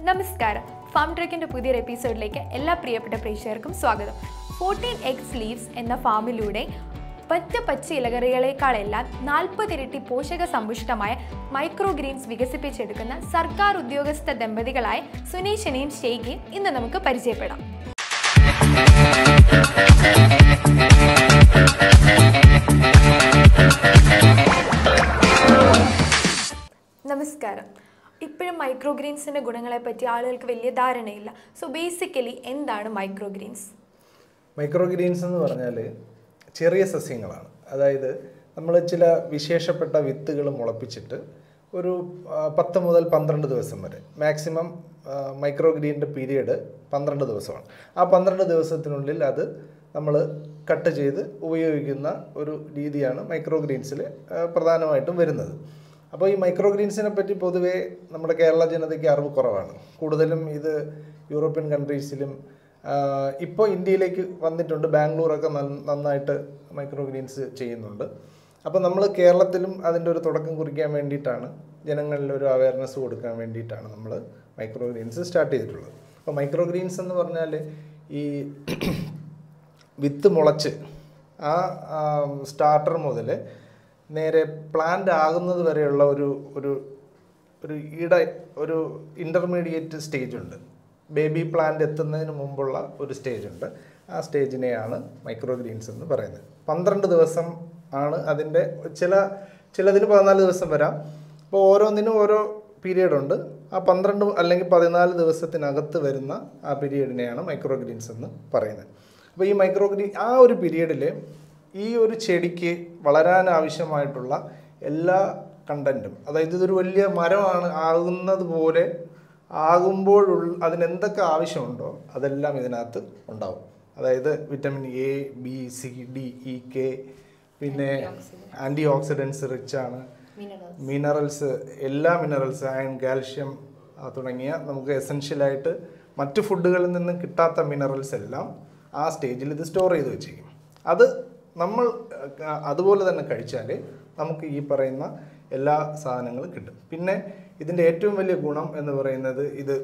നമസ്കാരം ഫാം ട്രക്കിൻ്റെ പുതിയൊരു എപ്പിസോഡിലേക്ക് എല്ലാ പ്രിയപ്പെട്ട പ്രേക്ഷകർക്കും സ്വാഗതം ഫോർട്ടീൻ എക്സ് ലീവ്സ് എന്ന ഫാമിലൂടെ പച്ച പച്ച ഇലകറികളെക്കാളെല്ലാം നാൽപ്പത് ഇരട്ടി പോഷക സമ്പുഷ്ടമായ മൈക്രോ ഗ്രീൻസ് വികസിപ്പിച്ചെടുക്കുന്ന സർക്കാർ ഉദ്യോഗസ്ഥ ദമ്പതികളായ സുനീഷിനെയും ഷെയ്ഖിയും ഇന്ന് നമുക്ക് പരിചയപ്പെടാം നമസ്കാരം ഇപ്പോഴും മൈക്രോ ഗ്രീൻസിൻ്റെ ഗുണങ്ങളെ പറ്റി ആളുകൾക്ക് വലിയ ധാരണയില്ല സോ ബേസിക്കലി എന്താണ് മൈക്രോ ഗ്രീൻസ് മൈക്രോ ഗ്രീൻസ് എന്ന് പറഞ്ഞാൽ ചെറിയ സസ്യങ്ങളാണ് അതായത് നമ്മൾ ചില വിശേഷപ്പെട്ട വിത്തുകൾ മുളപ്പിച്ചിട്ട് ഒരു ആ, പത്ത് മുതൽ പന്ത്രണ്ട് ദിവസം വരെ മാക്സിമം മൈക്രോ ഗ്രീനിൻ്റെ പീരീഡ് പന്ത്രണ്ട് ദിവസമാണ് ആ പന്ത്രണ്ട് ദിവസത്തിനുള്ളിൽ അത് നമ്മൾ കട്ട് ചെയ്ത് ഉപയോഗിക്കുന്ന ഒരു രീതിയാണ് മൈക്രോ ഗ്രീൻസിൽ പ്രധാനമായിട്ടും വരുന്നത് അപ്പോൾ ഈ മൈക്രോ ഗ്രീൻസിനെ പറ്റി പൊതുവേ നമ്മുടെ കേരള ജനതയ്ക്ക് അറിവ് കുറവാണ് കൂടുതലും ഇത് യൂറോപ്യൻ കൺട്രീസിലും ഇപ്പോൾ ഇന്ത്യയിലേക്ക് വന്നിട്ടുണ്ട് ബാംഗ്ലൂരൊക്കെ നന്ന- നന്നായിട്ട് മൈക്രോ ഗ്രീൻസ് ചെയ്യുന്നുണ്ട് അപ്പോൾ നമ്മൾ കേരളത്തിലും അതിൻ്റെ ഒരു തുടക്കം കുറിക്കാൻ വേണ്ടിയിട്ടാണ് ജനങ്ങളിൽ ഒരു അവയർനെസ് കൊടുക്കാൻ വേണ്ടിയിട്ടാണ് നമ്മൾ മൈക്രോ ഗ്രീൻസ് സ്റ്റാർട്ട് ചെയ്തിട്ടുള്ളത് അപ്പോൾ മൈക്രോ ഗ്രീൻസ് എന്ന് പറഞ്ഞാൽ ഈ വിത്ത് മുളച്ച് ആ സ്റ്റാർട്ടർ മുതൽ നേരെ പ്ലാന്റ് ആകുന്നത് വരെയുള്ള ഒരു ഒരു ഒരു ഇട ഒരു ഇൻ്റർമീഡിയറ്റ് സ്റ്റേജ് ഉണ്ട് ബേബി പ്ലാന്റ് എത്തുന്നതിന് മുമ്പുള്ള ഒരു സ്റ്റേജ് ഉണ്ട് ആ സ്റ്റേജിനെയാണ് മൈക്രോ ഗ്രീൻസ് എന്ന് പറയുന്നത് പന്ത്രണ്ട് ദിവസം ആണ് അതിൻ്റെ ചില ചിലതിന് പതിനാല് ദിവസം വരാം അപ്പോൾ ഓരോന്നിനും ഓരോ പീരീഡ് ഉണ്ട് ആ പന്ത്രണ്ട് അല്ലെങ്കിൽ പതിനാല് ദിവസത്തിനകത്ത് വരുന്ന ആ പീരീഡിനെയാണ് മൈക്രോ ഗ്രീൻസ് എന്ന് പറയുന്നത് അപ്പോൾ ഈ മൈക്രോ ഗ്രീൻ ആ ഒരു പീരീഡിൽ ഈ ഒരു ചെടിക്ക് വളരാൻ ആവശ്യമായിട്ടുള്ള എല്ലാ കണ്ടൻറ്റും അതായത് ഇതൊരു വലിയ മരമാണ് ആകുന്നത് പോലെ ആകുമ്പോഴുള്ള അതിനെന്തൊക്കെ ആവശ്യമുണ്ടോ അതെല്ലാം ഇതിനകത്ത് ഉണ്ടാവും അതായത് vitamin A B C D E K പിന്നെ ആൻറ്റി ഓക്സിഡൻസ് റിച്ച് ആണ് മിനറൽസ് എല്ലാ മിനറൽസ് അയൺ കാൽഷ്യം ആ, തുടങ്ങിയ നമുക്ക് എസെൻഷ്യലായിട്ട് മറ്റ് ഫുഡുകളിൽ നിന്ന് കിട്ടാത്ത മിനറൽസ് എല്ലാം ആ സ്റ്റേജിൽ ഇത് സ്റ്റോർ ചെയ്ത് വെച്ചിരിക്കും അത് നമ്മൾ ആ, അതുപോലെ തന്നെ കഴിച്ചാൽ നമുക്ക് ഈ പറയുന്ന എല്ലാ സാധനങ്ങളും കിട്ടും പിന്നെ ഇതിൻ്റെ ഏറ്റവും വലിയ ഗുണം എന്ന് പറയുന്നത് ഇത്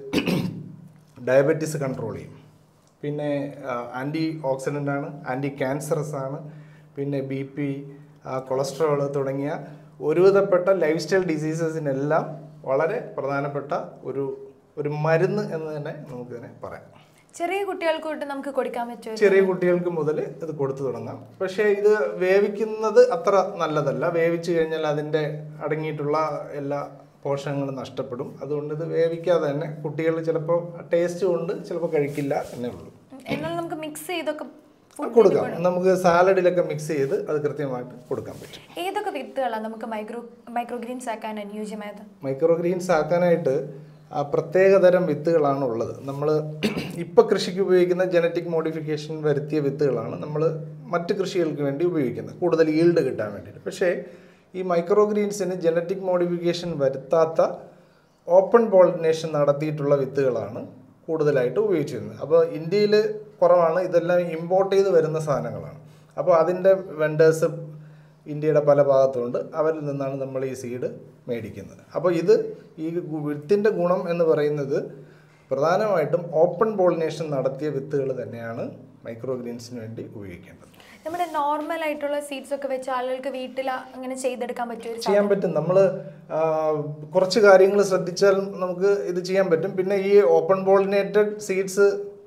ഡയബറ്റീസ് കൺട്രോൾ ചെയ്യും പിന്നെ ആൻറ്റി ഓക്സിഡൻ്റ് ആണ് ആൻറ്റി ക്യാൻസറസ് ആണ് പിന്നെ ബി പി കൊളസ്ട്രോൾ തുടങ്ങിയ ഒരുവിധപ്പെട്ട ലൈഫ് സ്റ്റൈൽ ഡിസീസസിനെല്ലാം വളരെ പ്രധാനപ്പെട്ട ഒരു ഒരു മരുന്ന് എന്ന് തന്നെ നമുക്ക് തന്നെ പറയാം ചെറിയ കുട്ടികൾക്ക് തൊട്ട് നമുക്ക് കൊടുക്കാൻ പറ്റുമോ ചെറിയ കുട്ടികൾക്ക് മുതൽ ഇത് കൊടുത്തു തുടങ്ങാം പക്ഷേ ഇത് വേവിക്കുന്നത് അത്ര നല്ലതല്ല വേവിച്ച് കഴിഞ്ഞാൽ അതിൻ്റെ അടങ്ങിയിട്ടുള്ള എല്ലാ പോഷകങ്ങളും നഷ്ടപ്പെടും അതുകൊണ്ട് ഇത് വേവിക്കാതെ തന്നെ കുട്ടികൾ ചിലപ്പോൾ ടേസ്റ്റ് കൊണ്ട് ചിലപ്പോൾ കഴിക്കില്ല എന്നേ ഉള്ളൂ എന്നാൽ നമുക്ക് മിക്സ് ചെയ്തൊക്കെ food കൊടുക്കാം നമുക്ക് സാലഡിലൊക്കെ മിക്സ് ചെയ്ത് അത് കൃത്യമായിട്ട് കൊടുക്കാൻ പറ്റും ഏതൊക്കെ വിത്തുകളാണ് നമുക്ക് മൈക്രോ മൈക്രോ ഗ്രീൻസ് ആക്കാൻ അനുയോജ്യമായത് മൈക്രോ ഗ്രീൻസ് ആക്കാനായിട്ട് ആ പ്രത്യേകതരം വിത്തുകളാണ് ഉള്ളത് നമ്മൾ ഇപ്പോൾ കൃഷിക്ക് ഉപയോഗിക്കുന്ന ജനറ്റിക് മോഡിഫിക്കേഷൻ വരുത്തിയ വിത്തുകളാണ് നമ്മൾ മറ്റ് കൃഷികൾക്ക് വേണ്ടി ഉപയോഗിക്കുന്നത് കൂടുതൽ ഈൽഡ് കിട്ടാൻ വേണ്ടിയിട്ട് പക്ഷേ ഈ മൈക്രോ ഗ്രീൻസിന് ജനറ്റിക് മോഡിഫിക്കേഷൻ വരുത്താത്ത ഓപ്പൺ പോളിനേഷൻ നടത്തിയിട്ടുള്ള വിത്തുകളാണ് കൂടുതലായിട്ട് ഉപയോഗിച്ചിരുന്നത് അപ്പോൾ ഇന്ത്യയിൽ കുറവാണ് ഇതെല്ലാം ഇമ്പോർട്ട് ചെയ്ത് വരുന്ന സാധനങ്ങളാണ് അപ്പോൾ അതിൻ്റെ വെൻഡേഴ്സ് ഇന്ത്യയുടെ പല ഭാഗത്തുണ്ട് അവരിൽ നിന്നാണ് നമ്മൾ ഈ സീഡ് മേടിക്കുന്നത് അപ്പോൾ ഇത് ഈ ഗു- വിത്തിൻ്റെ ഗുണം എന്ന് പറയുന്നത് പ്രധാനമായിട്ടും ഓപ്പൺ പോളിനേഷൻ നടത്തിയ വിത്തുകൾ തന്നെയാണ് മൈക്രോ ഗ്രീൻസിന് വേണ്ടി ഉപയോഗിക്കേണ്ടത് നമ്മുടെ നോർമൽ ആയിട്ടുള്ള സീഡ്സ് ഒക്കെ വെച്ച് ആളുകൾക്ക് വീട്ടിൽ അങ്ങനെ ചെയ്തെടുക്കാൻ പറ്റുമോ ഒരു ചെയ്യാൻ പറ്റും നമ്മൾ കുറച്ച് കാര്യങ്ങൾ ശ്രദ്ധിച്ചാൽ നമുക്ക് ഇത് ചെയ്യാൻ പറ്റും പിന്നെ ഈ ഓപ്പൺ പോളിനേറ്റഡ് സീഡ്സ്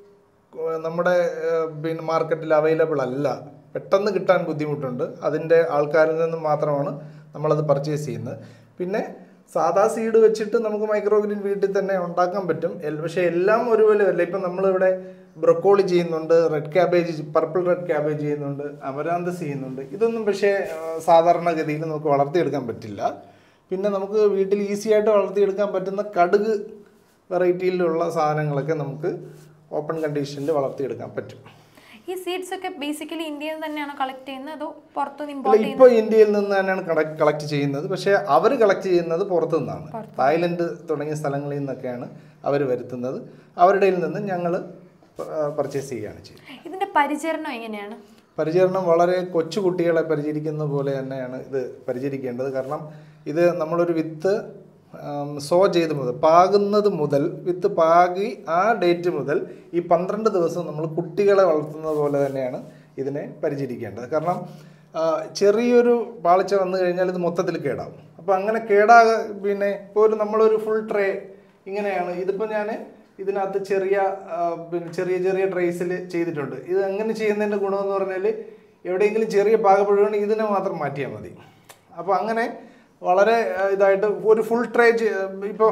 നമ്മുടെ ആ, പിന്നെ മാർക്കറ്റിൽ അവൈലബിൾ അല്ല പെട്ടെന്ന് കിട്ടാൻ ബുദ്ധിമുട്ടുണ്ട് അതിൻ്റെ ആൾക്കാരിൽ നിന്ന് മാത്രമാണ് നമ്മളത് പർച്ചേസ് ചെയ്യുന്നത് പിന്നെ സാധാ സീഡ് വെച്ചിട്ട് നമുക്ക് മൈക്രോ ഗ്രീൻ വീട്ടിൽ തന്നെ ഉണ്ടാക്കാൻ പറ്റും എൽ- പക്ഷേ എല്ലാം ഒരുപോലെ അല്ല ഇപ്പം നമ്മളിവിടെ ബ്രൊക്കോളി ചെയ്യുന്നുണ്ട് red cabbage purple red cabbage ചെയ്യുന്നുണ്ട് അമരാന്തസ് ചെയ്യുന്നുണ്ട് ഇതൊന്നും പക്ഷേ ആ, സാധാരണഗതിയിൽ നമുക്ക് വളർത്തിയെടുക്കാൻ പറ്റില്ല പിന്നെ നമുക്ക് വീട്ടിൽ ഈസി ആയിട്ട് വളർത്തിയെടുക്കാൻ പറ്റുന്ന കടുക് വെറൈറ്റിയിലുള്ള സാധനങ്ങളൊക്കെ നമുക്ക് ഓപ്പൺ കണ്ടീഷനിൽ വളർത്തിയെടുക്കാൻ പറ്റും ഈ സീഡ്സ് ഒക്കെ ബേസിക്കലി ഇന്ത്യയിൽ നിന്ന് തന്നെയാണോ കളക്ട് ചെയ്യുന്നത് അതോ പുറത്തുനിന്ന് അല്ല ഇമ്പോർട്ട് ഇപ്പോൾ ഇന്ത്യയിൽ നിന്ന് തന്നെയാണ് കളക്ട് ചെയ്യുന്നത് പക്ഷേ അവർ കളക്ട് ചെയ്യുന്നത് പുറത്തു നിന്നാണ് തായ്ലൻഡ് തുടങ്ങിയ സ്ഥലങ്ങളിൽ നിന്നൊക്കെയാണ് അവർ വരുത്തുന്നത് അവരുടെ നിന്ന് ഞങ്ങൾ പർച്ചേസ് ചെയ്യുകയാണ് ചെയ്യുന്നത് ഇതിന്റെ പരിചരണം എങ്ങനെയാണ് പരിചരണം വളരെ കൊച്ചു കുട്ടികളെ പരിചരിക്കുന്ന പോലെ തന്നെയാണ് ഇത് പരിചരിക്കേണ്ടത് കാരണം ഇത് നമ്മളൊരു വിത്ത് സോ ചെയ്ത് മുതൽ പാകുന്നത് മുതൽ വിത്ത് പാകി ആ ഡേറ്റ് മുതൽ ഈ പന്ത്രണ്ട് ദിവസം നമ്മൾ കുട്ടികളെ വളർത്തുന്നത് പോലെ തന്നെയാണ് ഇതിനെ പരിചരിക്കേണ്ടത് കാരണം ആ, ചെറിയൊരു പാളിച്ച വന്നു കഴിഞ്ഞാൽ ഇത് മൊത്തത്തിൽ കേടാവും അപ്പോൾ അങ്ങനെ കേടാക പിന്നെ ഇപ്പോൾ ഒരു നമ്മളൊരു ഫുൾ ട്രേ ഇങ്ങനെയാണ് ഇതിപ്പോൾ ഞാൻ ഇതിനകത്ത് ചെറിയ ആ, പിന്നെ ചെറിയ ചെറിയ ട്രേസിൽ ചെയ്തിട്ടുണ്ട് ഇത് അങ്ങനെ ചെയ്യുന്നതിൻ്റെ ഗുണമെന്ന് പറഞ്ഞാൽ എവിടെയെങ്കിലും ചെറിയ പാകപ്പെടുകയാണെങ്കിൽ ഇതിനെ മാത്രം മാറ്റിയാൽ മതി അപ്പോൾ അങ്ങനെ വളരെ ആ, ഇതായിട്ട് ഒരു ഫുൾ ട്രേ ഇപ്പോൾ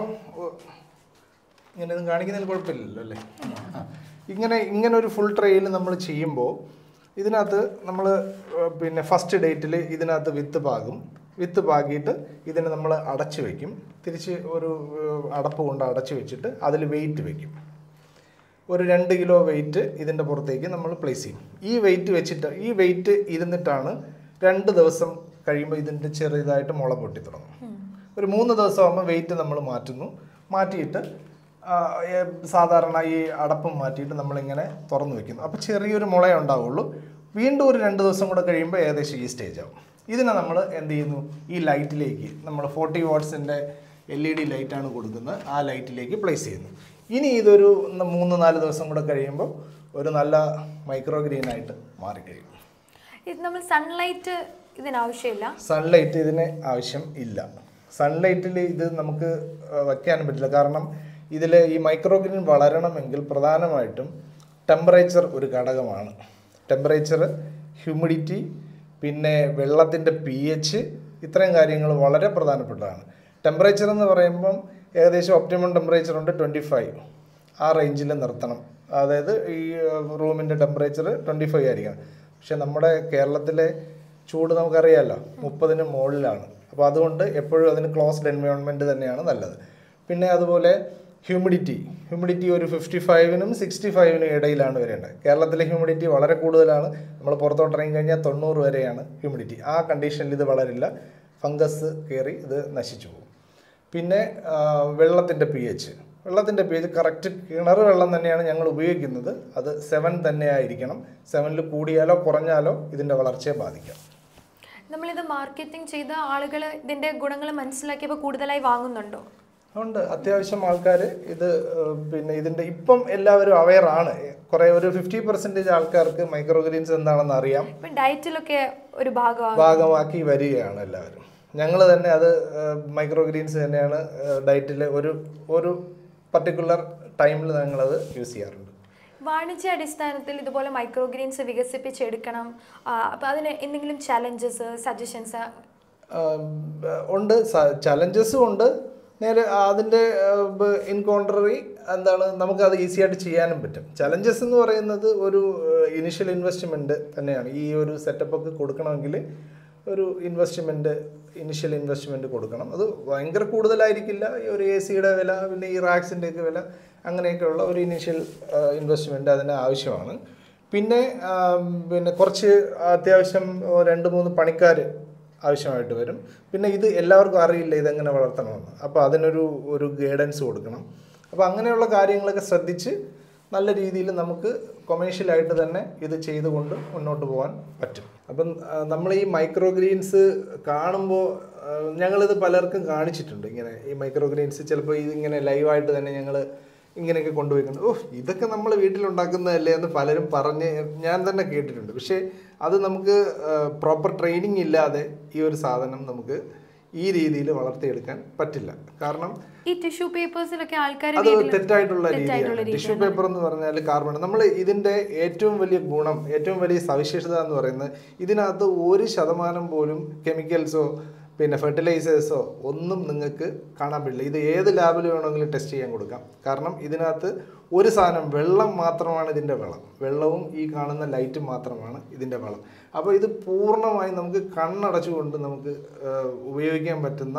ഇങ്ങനെ ഒന്നും കാണിക്കുന്നതിൽ കുഴപ്പമില്ലല്ലോ അല്ലേ ആ. ഇങ്ങനെ ഇങ്ങനെ ഒരു ഫുൾ ട്രേയിൽ നമ്മൾ ചെയ്യുമ്പോൾ ഇതിനകത്ത് നമ്മൾ പിന്നെ ഫസ്റ്റ് ഡേറ്റിൽ ഇതിനകത്ത് വിത്ത് പാകും വിത്ത് പാകിയിട്ട് ഇതിനെ നമ്മൾ അടച്ചു വെക്കും തിരിച്ച് ഒരു ഏഹ്, അടപ്പ് കൊണ്ട് അടച്ചു വെച്ചിട്ട് അതിൽ വെയിറ്റ് വെക്കും ഒരു രണ്ട് കിലോ വെയിറ്റ് ഇതിൻ്റെ പുറത്തേക്ക് നമ്മൾ പ്ലേസ് ചെയ്യും ഈ വെയിറ്റ് വെച്ചിട്ട് ഈ വെയിറ്റ് ഇരുന്നിട്ടാണ് രണ്ട് ദിവസം കഴിയുമ്പോൾ ഇതിൻ്റെ ചെറിയതായിട്ട് മുള പൊട്ടി തുടങ്ങും ഒരു മൂന്ന് ദിവസം ആകുമ്പോൾ വെയിറ്റ് നമ്മൾ മാറ്റുന്നു മാറ്റിയിട്ട് ആ, ഏ, സാധാരണ ഈ അടപ്പും മാറ്റിയിട്ട് നമ്മളിങ്ങനെ തുറന്നു വെക്കുന്നു അപ്പോൾ ചെറിയൊരു മുളയേ ഉണ്ടാവുള്ളൂ വീണ്ടും ഒരു രണ്ട് ദിവസം കൂടെ കഴിയുമ്പോൾ ഏകദേശം ഈ സ്റ്റേജ് ആവും ഇതിനെ നമ്മൾ എന്ത് ചെയ്യുന്നു ഈ ലൈറ്റിലേക്ക് നമ്മൾ ഫോർട്ടി വാട്ട്സിൻ്റെ എൽ ഇ ഡി ലൈറ്റാണ് കൊടുക്കുന്നത് ആ ലൈറ്റിലേക്ക് പ്ലേസ് ചെയ്യുന്നു ഇനി ഇതൊരു ന- മൂന്ന് നാല് ദിവസം കൂടെ കഴിയുമ്പോൾ ഒരു നല്ല മൈക്രോ ഗ്രീൻ ആയിട്ട് മാറിക്കഴിയും ഇത് നമ്മൾ സൺലൈറ്റ് ഇതിനാവശ്യമില്ല സൺലൈറ്റ് ഇതിന് ആവശ്യം ഇല്ല സൺലൈറ്റിൽ ഇത് നമുക്ക് ആ, വയ്ക്കാനും പറ്റില്ല കാരണം ഇതിൽ ഈ മൈക്രോ ഗ്രീൻ വളരണമെങ്കിൽ പ്രധാനമായിട്ടും ടെമ്പറേച്ചർ ഒരു ഘടകമാണ് ടെമ്പറേച്ചർ ഹ്യൂമിഡിറ്റി പിന്നെ വെള്ളത്തിൻ്റെ പി എച്ച് ഇത്രയും കാര്യങ്ങൾ വളരെ പ്രധാനപ്പെട്ടതാണ് ടെമ്പറേച്ചർ എന്ന് പറയുമ്പം ഏകദേശം ഒപ്റ്റിമം ടെമ്പറേച്ചർ ഉണ്ട് ട്വൻറ്റി ഫൈവ് ആ റേഞ്ചിൽ നിർത്തണം അതായത് ഈ റൂമിൻ്റെ ടെമ്പറേച്ചർ ട്വൻറ്റി ഫൈവ് ആയിരിക്കണം പക്ഷെ നമ്മുടെ കേരളത്തിലെ ചൂട് നമുക്കറിയാമല്ലോ മുപ്പതിന് മുകളിലാണ് അപ്പോൾ അതുകൊണ്ട് എപ്പോഴും അതിന് ക്ലോസ്ഡ് എൻവയോൺമെൻറ്റ് തന്നെയാണ് നല്ലത് പിന്നെ അതുപോലെ ഹ്യൂമിഡിറ്റി ഹ്യൂമിഡിറ്റി ഒരു ഫിഫ്റ്റി ഫൈവിനും സിക്സ്റ്റി ഫൈവിനും ഇടയിലാണ് വരേണ്ടത് കേരളത്തിലെ ഹ്യൂമിഡിറ്റി വളരെ കൂടുതലാണ് നമ്മൾ പുറത്തോട്ട് ഇറങ്ങി കഴിഞ്ഞാൽ തൊണ്ണൂറ് വരെയാണ് ഹ്യൂമിഡിറ്റി ആ കണ്ടീഷനിൽ ഇത് വളരില്ല ഫംഗസ് കയറി ഇത് നശിച്ചു പോകും പിന്നെ വെള്ളത്തിൻ്റെ പി എച്ച് വെള്ളത്തിൻ്റെ പി എച്ച് കറക്റ്റ് കിണർ വെള്ളം തന്നെയാണ് ഞങ്ങൾ ഉപയോഗിക്കുന്നത് അത് സെവൻ തന്നെ ആയിരിക്കണം സെവനിൽ കൂടിയാലോ കുറഞ്ഞാലോ ഇതിൻ്റെ വളർച്ചയെ ബാധിക്കാം നമ്മളിത് മാർക്കറ്റിംഗ് ചെയ്ത ആളുകൾ ഇതിന്റെ ഗുണങ്ങൾ മനസ്സിലാക്കിയപ്പോൾ കൂടുതലായി വാങ്ങുന്നുണ്ടോ ഉണ്ട് അത്യാവശ്യം ആൾക്കാർ ഇത് ഏഹ്, പിന്നെ ഇതിൻ്റെ ഇപ്പം എല്ലാവരും അവെയർ ആണ് കുറേ ഒരു ഫിഫ്റ്റി പെർസെൻറ്റേജ് ആൾക്കാർക്ക് മൈക്രോഗ്രീൻസ് എന്താണെന്ന് അറിയാം ഇപ്പം ഡയറ്റിലൊക്കെ ഒരു ഭാഗമാണ് ഭാഗമാക്കി വരികയാണ് എല്ലാവരും ഞങ്ങൾ തന്നെ അത് മൈക്രോഗ്രീൻസ് തന്നെയാണ് ഡയറ്റിൽ ഒരു ഒരു പർട്ടിക്കുലർ ടൈമിൽ ഞങ്ങളത് യൂസ് ചെയ്യാറുണ്ട് വാണിജ്യ അടിസ്ഥാനത്തിൽ ഇതുപോലെ മൈക്രോഗ്രീൻസ് വികസിപ്പിച്ചെടുക്കണം അപ്പം അതിന് എന്തെങ്കിലും ചലഞ്ചസ് സജഷൻസ് ആം, ഉണ്ട് ചലഞ്ചസും ഉണ്ട് നേരെ അതിൻ്റെ ഇൻ കോൺട്രറി എന്താണ് നമുക്കത് ഈസി ആയിട്ട് ചെയ്യാനും പറ്റും ചലഞ്ചസ് എന്ന് പറയുന്നത് ഒരു ഇനിഷ്യൽ ഇൻവെസ്റ്റ്മെൻറ്റ് തന്നെയാണ് ഈ ഒരു സെറ്റപ്പ് ഒക്കെ കൊടുക്കണമെങ്കിൽ ഒരു ഇൻവെസ്റ്റ്മെൻറ്റ് ഇനിഷ്യൽ ഇൻവെസ്റ്റ്മെൻറ്റ് കൊടുക്കണം അത് ഭയങ്കര കൂടുതലായിരിക്കില്ല ഈ ഒരു എ സിയുടെ വില പിന്നെ ഈ റാക്സിൻ്റെ ഒക്കെ വില അങ്ങനെയൊക്കെയുള്ള ഒരു ഇനിഷ്യൽ ഇൻവെസ്റ്റ്മെൻറ്റ് അതിന് ആവശ്യമാണ് പിന്നെ ആം, പിന്നെ കുറച്ച് അത്യാവശ്യം രണ്ട് മൂന്ന് പണിക്കാർ ആവശ്യമായിട്ട് വരും പിന്നെ ഇത് എല്ലാവർക്കും അറിയില്ല ഇതെങ്ങനെ വളർത്തണമെന്ന് അപ്പോൾ അതിനൊരു ഒരു ഗൈഡൻസ് കൊടുക്കണം അപ്പോൾ അങ്ങനെയുള്ള കാര്യങ്ങളൊക്കെ ശ്രദ്ധിച്ച് നല്ല രീതിയിൽ നമുക്ക് കൊമേഴ്ഷ്യലായിട്ട് തന്നെ ഇത് ചെയ്തുകൊണ്ട് മുന്നോട്ട് പോകാൻ പറ്റും അപ്പം നമ്മൾ ഈ മൈക്രോ ഗ്രീൻസ് കാണുമ്പോൾ ഞങ്ങളിത് പലർക്കും കാണിച്ചിട്ടുണ്ട് ഇങ്ങനെ ഈ മൈക്രോ ഗ്രീൻസ് ചിലപ്പോൾ ഇതിങ്ങനെ ലൈവായിട്ട് തന്നെ ഞങ്ങൾ ഇങ്ങനെയൊക്കെ കൊണ്ടുപോയിട്ടുണ്ട് ഓ ഇതൊക്കെ നമ്മൾ വീട്ടിലുണ്ടാക്കുന്നതല്ലേ എന്ന് പലരും പറഞ്ഞ് ഞാൻ തന്നെ കേട്ടിട്ടുണ്ട് പക്ഷേ അത് നമുക്ക് പ്രോപ്പർ ട്രെയിനിങ് ഇല്ലാതെ ഈ ഒരു സാധനം നമുക്ക് ഈ രീതിയിൽ വളർത്തിയെടുക്കാൻ പറ്റില്ല കാരണം ഈ ടിഷ്യൂ പേപ്പേഴ്സിലൊക്കെ ആൾക്കാർ അത് തെറ്റായിട്ടുള്ള രീതിയാണ് ടിഷ്യൂ പേപ്പർ എന്ന് പറഞ്ഞാൽ കാർബൺ നമ്മൾ ഇതിന്റെ ഏറ്റവും വലിയ ഗുണം ഏറ്റവും വലിയ സവിശേഷത എന്ന് പറയുന്നത് ഇതിനകത്ത് ഒരു ശതമാനം പോലും കെമിക്കൽസോ പിന്നെ ഫെർട്ടിലൈസേഴ്സോ ഒന്നും നിങ്ങൾക്ക് കാണാൻ പറ്റില്ല ഇത് ഏത് ലാബിൽ വേണമെങ്കിലും ടെസ്റ്റ് ചെയ്യാൻ കൊടുക്കാം കാരണം ഇതിനകത്ത് ഒരു സാധനം വെള്ളം മാത്രമാണ് ഇതിൻ്റെ വളം വെള്ളവും ഈ കാണുന്ന ലൈറ്റും മാത്രമാണ് ഇതിൻ്റെ വളം അപ്പോൾ ഇത് പൂർണ്ണമായും നമുക്ക് കണ്ണടച്ചുകൊണ്ട് നമുക്ക് ആ, ഉപയോഗിക്കാൻ പറ്റുന്ന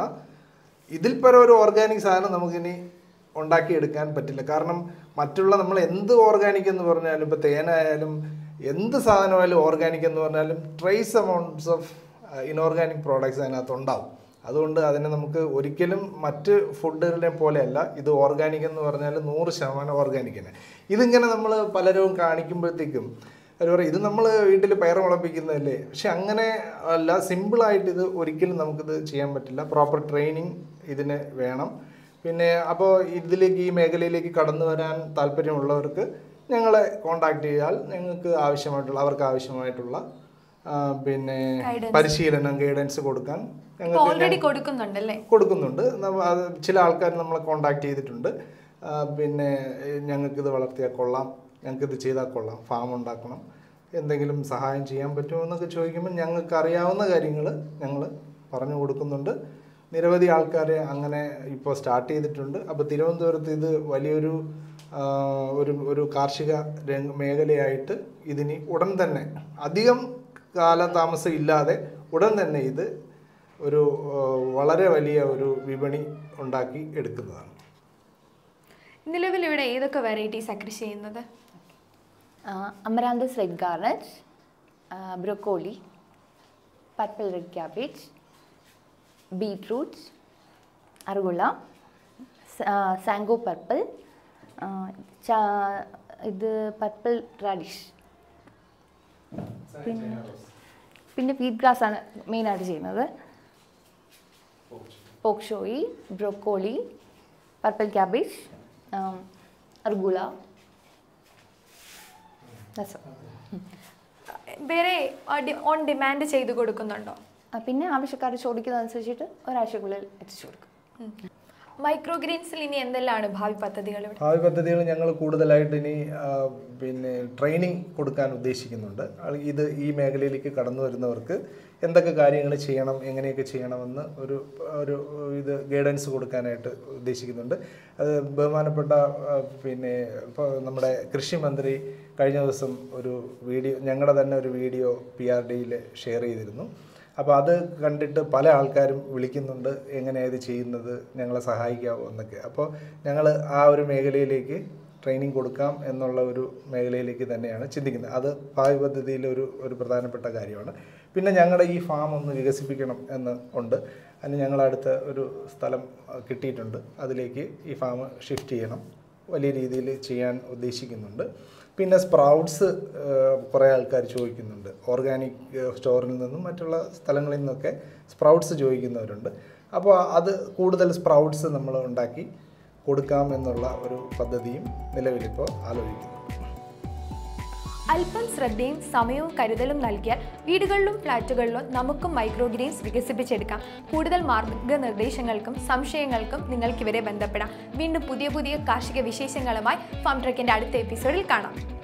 ഇതിൽ പരം ഒരു ഓർഗാനിക് സാധനം നമുക്കിനി ഉണ്ടാക്കിയെടുക്കാൻ പറ്റില്ല കാരണം മറ്റുള്ള നമ്മൾ എന്ത് ഓർഗാനിക് എന്ന് പറഞ്ഞാലും ഇപ്പോൾ തേനായാലും എന്ത് സാധനമായാലും ഓർഗാനിക് എന്ന് പറഞ്ഞാലും trace amounts of inorganic products അതിനകത്ത് ഉണ്ടാവും അതുകൊണ്ട് അതിനെ നമുക്ക് ഒരിക്കലും മറ്റ് ഫുഡുകളെ പോലെയല്ല ഇത് ഓർഗാനിക് എന്ന് പറഞ്ഞാൽ നൂറ് ശതമാനം ഓർഗാനിക് തന്നെ ഇതിങ്ങനെ നമ്മൾ പലരും കാണിക്കുമ്പോഴത്തേക്കും അവർ പറയും ഇത് നമ്മൾ വീട്ടിൽ പയർ മുളപ്പിക്കുന്നതല്ലേ പക്ഷെ അങ്ങനെ അല്ല സിമ്പിളായിട്ട് ഇത് ഒരിക്കലും നമുക്കിത് ചെയ്യാൻ പറ്റില്ല പ്രോപ്പർ ട്രെയിനിങ് ഇതിന് വേണം പിന്നെ അപ്പോൾ ഇതിലേക്ക് ഈ മേഖലയിലേക്ക് കടന്നു വരാൻ താല്പര്യമുള്ളവർക്ക് ഞങ്ങളെ കോണ്ടാക്ട് ചെയ്താൽ ഞങ്ങൾക്ക് ആവശ്യമായിട്ടുള്ള അവർക്ക് ആവശ്യമായിട്ടുള്ള ആ, പിന്നെ Guidance. പരിശീലനം ഗൈഡൻസ് കൊടുക്കാൻ ഞങ്ങൾക്ക് ഓൾറെഡി കൊടുക്കുന്നുണ്ടല്ലേ കൊടുക്കുന്നുണ്ട് നമ്മ- അത് ചില ആൾക്കാർ നമ്മളെ കോണ്ടാക്ട് ചെയ്തിട്ടുണ്ട് ആ, പിന്നെ ഏഹ്, ഞങ്ങൾക്കിത് വളർത്തിയാൽ കൊള്ളാം ഞങ്ങൾക്കിത് ചെയ്താൽ കൊള്ളാം ഫാം ഉണ്ടാക്കണം എന്തെങ്കിലും സഹായം ചെയ്യാൻ പറ്റുമോ എന്നൊക്കെ ചോദിക്കുമ്പോൾ ഞങ്ങൾക്ക് അറിയാവുന്ന കാര്യങ്ങൾ ഞങ്ങൾ പറഞ്ഞു കൊടുക്കുന്നുണ്ട് നിരവധി ആൾക്കാരെ അങ്ങനെ ഇപ്പോൾ സ്റ്റാർട്ട് ചെയ്തിട്ടുണ്ട് അപ്പോൾ തിരുവനന്തപുരത്ത് ഇത് വലിയൊരു ആ, ഒരു ഒരു കാർഷിക രംഗ മേഖലയായിട്ട് ഇതിനി ഉടൻ തന്നെ അധികം കാലതാമസം ഇല്ലാതെ ഉടൻ തന്നെ ഇത് ഒരു ആ, വളരെ വലിയ ഒരു വിപണി ഉണ്ടാക്കി എടുക്കുന്നതാണ് നിലവിൽ ഇവിടെ ഏതൊക്കെ വെറൈറ്റീസാണ് കൃഷി ചെയ്യുന്നത് amaranthus red garnet broccoli purple red cabbage beetroot arugula sango purple ഇത് പർപ്പിൾ റാഡിഷ് പിന്നെ പിന്നെ വീറ്റ് ഗ്രാസ് ആണ് മെയിനായിട്ട് ചെയ്യുന്നത് pak choi broccoli purple cabbage arugula That's all. വേറെ ഓൺ ഡിമാൻഡ് ചെയ്ത് കൊടുക്കുന്നുണ്ടോ ആ, പിന്നെ ആവശ്യക്കാർ ചോദിക്കുന്നതനുസരിച്ചിട്ട് ഒരാഴ്ചക്കുള്ളിൽ എത്തിച്ചു കൊടുക്കും മൈക്രോ ഗ്രീൻസിൽ ഇനി എന്തെല്ലാമാണ് ഭാവി പദ്ധതികൾ ഇവിടെ ഭാവി പദ്ധതികൾ ഞങ്ങൾ കൂടുതലായിട്ട് ഇനി ആ, പിന്നെ ട്രെയിനിങ് കൊടുക്കാൻ ഉദ്ദേശിക്കുന്നുണ്ട് ആൾ ഇത് ഈ മേഖലയിലേക്ക് കടന്നു വരുന്നവർക്ക് എന്തൊക്കെ കാര്യങ്ങൾ ചെയ്യണം എങ്ങനെയൊക്കെ ചെയ്യണമെന്ന് ഒരു ഒരു ഇത് ഗൈഡൻസ് കൊടുക്കാനായിട്ട് ഉദ്ദേശിക്കുന്നുണ്ട് അത് ബഹുമാനപ്പെട്ട ആ, പിന്നെ ഇപ്പോൾ നമ്മുടെ കൃഷി മന്ത്രി കഴിഞ്ഞ ദിവസം ഒരു വീഡിയോ ഞങ്ങളുടെ തന്നെ ഒരു വീഡിയോ പി ആർ ഡിയിൽ ഷെയർ ചെയ്തിരുന്നു അപ്പോൾ അത് കണ്ടിട്ട് പല ആൾക്കാരും വിളിക്കുന്നുണ്ട് എങ്ങനെയാണ് ഇത് ചെയ്യുന്നത് ഞങ്ങളെ സഹായിക്കാമോ എന്നൊക്കെ അപ്പോൾ ഞങ്ങൾ ആ ഒരു മേഖലയിലേക്ക് ട്രെയിനിങ് കൊടുക്കാം എന്നുള്ള ഒരു മേഖലയിലേക്ക് തന്നെയാണ് ചിന്തിക്കുന്നത് അത് ഭാവി പദ്ധതിയിലെ ഒരു ഒരു പ്രധാനപ്പെട്ട കാര്യമാണ് പിന്നെ ഞങ്ങളുടെ ഈ ഫാം ഒന്ന് വികസിപ്പിക്കണം എന്ന് ഉണ്ട് അതിന് ഞങ്ങളടുത്ത ഒരു സ്ഥലം അഹ്, കിട്ടിയിട്ടുണ്ട് അതിലേക്ക് ഈ ഫാം ഷിഫ്റ്റ് ചെയ്യണം വലിയ രീതിയിൽ ചെയ്യാൻ ഉദ്ദേശിക്കുന്നുണ്ട് പിന്നെ സ്പ്രൗട്ട്സ് കുറേ ആൾക്കാർ ചോദിക്കുന്നുണ്ട് ഓർഗാനിക് സ്റ്റോറിൽ നിന്നും മറ്റുള്ള സ്ഥലങ്ങളിൽ നിന്നൊക്കെ സ്പ്രൗട്ട്സ് ചോദിക്കുന്നവരുണ്ട് അപ്പോൾ അത് കൂടുതൽ സ്പ്രൗട്ട്സ് നമ്മൾ ഉണ്ടാക്കി കൊടുക്കാം എന്നുള്ള ഒരു പദ്ധതിയും നിലവിലിപ്പോൾ ആലോചിക്കുന്നു അല്പം ശ്രദ്ധയും സമയവും കരുതലും നൽകിയാൽ വീടുകളിലും ഫ്ലാറ്റുകളിലും നമുക്കും മൈക്രോ ഗ്രീൻസ് വികസിപ്പിച്ചെടുക്കാം കൂടുതൽ മാർഗനിർദ്ദേശങ്ങൾക്കും സംശയങ്ങൾക്കും നിങ്ങൾക്ക് ഇവരെ ബന്ധപ്പെടാം വീണ്ടും പുതിയ പുതിയ കാർഷിക വിശേഷങ്ങളുമായി ഫാം ട്രക്കിൻ്റെ അടുത്ത എപ്പിസോഡിൽ കാണാം